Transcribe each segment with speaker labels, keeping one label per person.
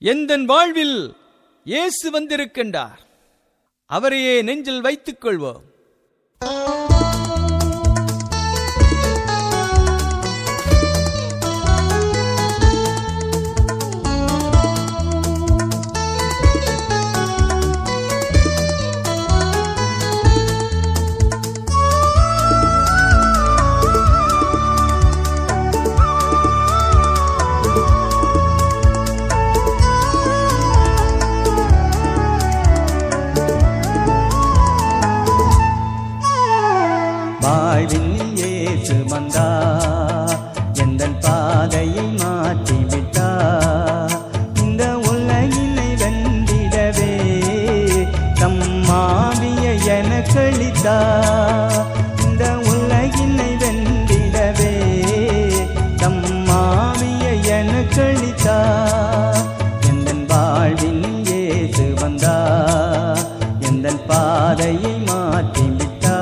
Speaker 1: எந்தன் வாழ்வில் இயேசு வந்திருக்கின்றார் அவரையே நெஞ்சில் வைத்துக் கொள்வோம்
Speaker 2: வாழ்வில் இயேசு வந்தா எந்தன் பாதையை மாற்றி விட்டா இந்த உலகினை வென்றிடவே தம்மாவிய எனக்களித்தா இந்த உலகினை வென்றிடவே தம்மாவிய எனக்களித்தா எந்தன் வாழ்வில் இயேசு வந்தா எந்தன் பாதையை மாற்றி விட்டா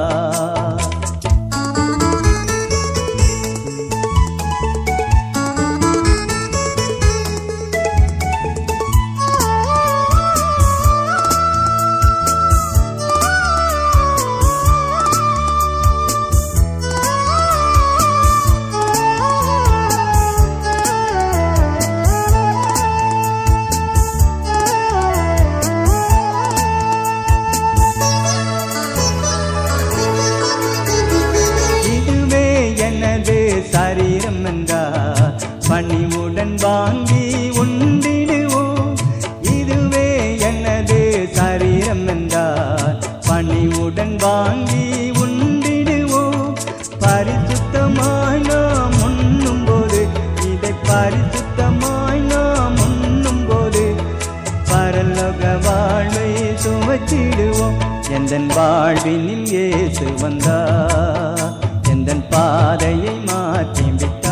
Speaker 2: இதுவே எனது சரீரம் என்றார் பணிவுடன் வாங்கி உண்டிடுவோம் இதுவே எனது சரீரம் என்றார் பணிவுடன் வாங்கி உண்டிடுவோம் பரிசுத்தமாய் நாம் உண்ணும் போது இதை பரிசுத்தமாய் நாம் உண்ணும் போது பரலோக வாழ்வை சுமச்சிடுவோம் எந்தன் வாழ்வினில் இயேசு வந்தா எந்தன் பாதையை மாற்றி விட்டா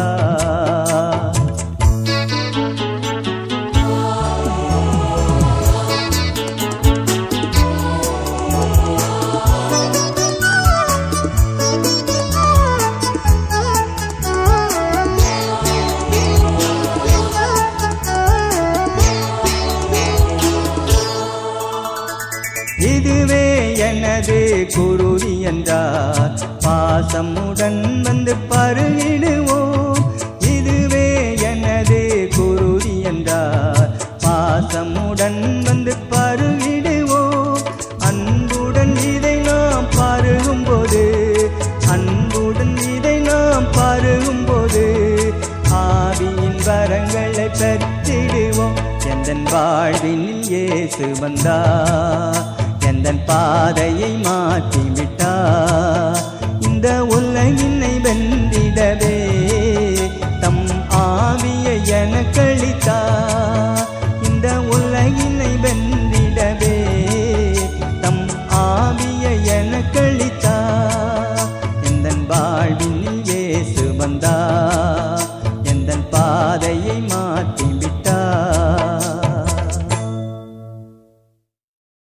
Speaker 2: இதுவே எனது குருதி என்றார் பாசமுடன் வந்து பருகிடுவோம் இதுவே எனது குருதி என்றார் பாசமுடன் வந்து பருகிடுவோம் அன்புடன் இதை நாம் பருகும் போது அன்புடன் இதை நாம் பருகும் போது ஆவியின் வரங்களை பெற்றிடுவோம் எந்தன் வாழ்வினில் இயேசு வந்தா எந்தன் பாதையை மாற்றி விட்டா இந்த உலகினை வென்றிடவே தம் ஆவியை எனக்களித்தா இந்த உலகினை வென்றிடவே தம் ஆவியை எனக்களித்தா எந்தன் வாழ்வினில் இயேசு வந்தா